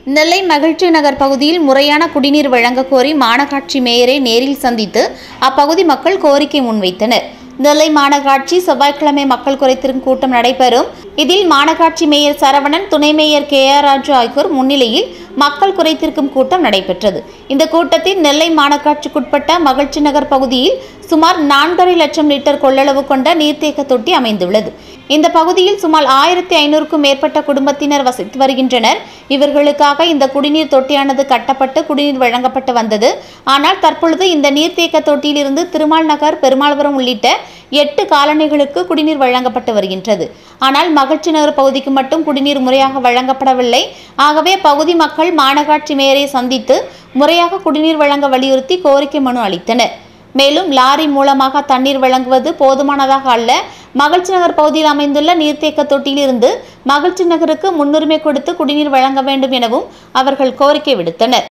நெல்லை மகிழ்ச்சி நகர் பகுதியில் முறையான குடிநீர் வழங்க கோரி மாநகராட்சி மேயரை நேரில் சந்தித்து அப்பகுதி மக்கள் கோரிக்கை முன்வைத்தனர் நெல்லை மாநகராட்சி செவ்வாய்க்கிழமை மக்கள் குறைத்திருக்கும் கூட்டம் நடைபெறும் இதில் மாநகராட்சி மேயர் சரவணன் துணை மேயர் கே ஆர் ராஜு ஆகியோர் முன்னிலையில் மக்கள் குறைத்திருக்கும் கூட்டம் நடைபெற்றது இந்த கூட்டத்தில் நெல்லை மாநகராட்சிக்குட்பட்ட மகிழ்ச்சி நகர் பகுதியில் சுமார் நான்கரை லட்சம் லிட்டர் கொள்ளளவு கொண்ட நீர்த்தேக்க தொட்டி அமைந்துள்ளது இந்த பகுதியில் சுமார் ஆயிரத்தி ஐநூறுக்கும் மேற்பட்ட குடும்பத்தினர் வசித்து வருகின்றனர் இவர்களுக்காக இந்த குடிநீர் தொட்டியானது கட்டப்பட்டு குடிநீர் வழங்கப்பட்டு வந்தது ஆனால் தற்பொழுது இந்த நீர்த்தேக்க தொட்டியிலிருந்து திருமால் நகர் பெருமாள்புரம் உள்ளிட்ட எட்டு காலனிகளுக்கு குடிநீர் வழங்கப்பட்டு வருகின்றது ஆனால் மகிழ்ச்சி நகர் பகுதிக்கு மட்டும் குடிநீர் முறையாக வழங்கப்படவில்லை ஆகவே பகுதி மக்கள் மாநகராட்சி மேயரை சந்தித்து முறையாக குடிநீர் வழங்க வலியுறுத்தி கோரிக்கை மனு அளித்தனர் மேலும் லாரி மூலமாக தண்ணீர் வழங்குவது போதுமானதாக அல்ல மகிழ்ச்சி நகர் பகுதியில் அமைந்துள்ள நீர்த்தேக்க தொட்டியிலிருந்து மகிழ்ச்சி நகருக்கு முன்னுரிமை கொடுத்து குடிநீர் வழங்க வேண்டும் எனவும் அவர்கள் கோரிக்கை விடுத்தனர்